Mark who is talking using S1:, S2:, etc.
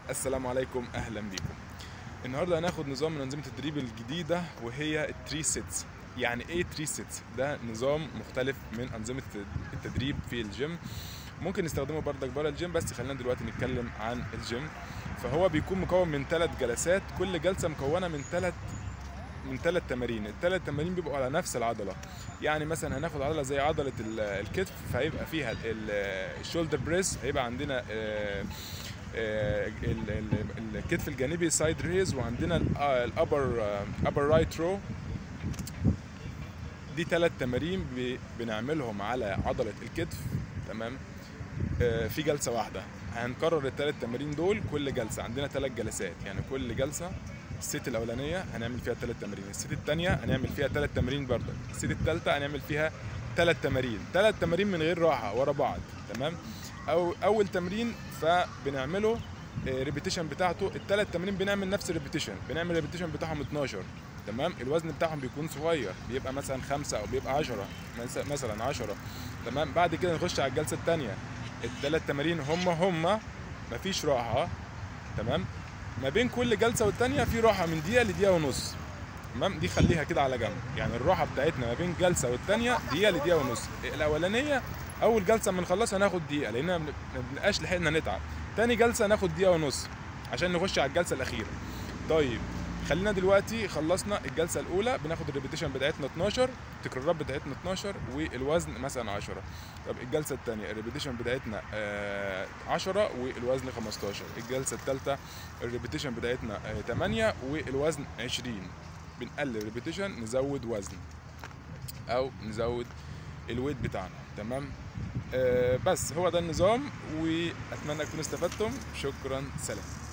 S1: السلام عليكم اهلا بيكم النهارده هناخد نظام من انظمه التدريب الجديده وهي التري سيتس يعني ايه تري سيتس ده نظام مختلف من انظمه التدريب في الجيم ممكن نستخدمه بردك بره الجيم بس خلينا دلوقتي نتكلم عن الجيم فهو بيكون مكون من ثلاث جلسات كل جلسه مكونه من ثلاث من ثلاث تمارين الثلاث تمارين بيبقوا على نفس العضله يعني مثلا هناخد عضله زي عضله ال- الكتف فهيبقى فيها الشولدر بريس هيبقى عندنا آه، آه، ال- ال- الكتف الجانبي سايد ريز وعندنا الابر ابر رايت رو دي ثلاث تمارين ب- بنعملهم على عضله الكتف تمام آه، في جلسه واحده هنكرر الثلاث تمارين دول كل جلسه عندنا ثلاث جلسات يعني كل جلسه الست الاولانيه هنعمل فيها ثلاث تمارين الست الثانيه هنعمل فيها ثلاث تمارين برضه الست الثالثه هنعمل فيها ثلاث تمارين ثلاث تمارين من غير راحه ورا بعض تمام او اول تمرين فبنعمله ريبيتيشن بتاعته الثلاث تمارين بنعمل نفس الريبيتيشن بنعمل الريبيتيشن بتاعهم 12 تمام الوزن بتاعهم بيكون صغير بيبقى مثلا خمسة او بيبقى 10 مثلا 10 تمام بعد كده نخش على الجلسه الثانيه الثلاث تمارين هم هم مفيش راحه تمام ما بين كل جلسه والتانيه في راحه من دقيقه لدقيقه ونص تمام دي خليها كده على جنب يعني الراحه بتاعتنا ما بين جلسه والتانيه دقيقه لدقيقه ونص الاولانيه اول جلسه ما نخلصها ناخد دقيقه لان ما بنبقاش لحقنا نتعب تاني جلسه ناخد دقيقه ونص عشان نخش على الجلسه الاخيره طيب خلينا دلوقتي خلصنا الجلسه الاولى بناخد الريبيتيشن بتاعتنا 12 التكرارات بتاعتنا 12 والوزن مثلا 10 طب الجلسه الثانيه الريبيتيشن بتاعتنا آه 10 والوزن 15 الجلسه الثالثه الريبيتيشن بتاعتنا آه 8 والوزن 20 بنقلل ريبيتيشن نزود وزن او نزود الويت بتاعنا تمام آه بس هو ده النظام واتمنى تكونوا استفدتم شكرا سلام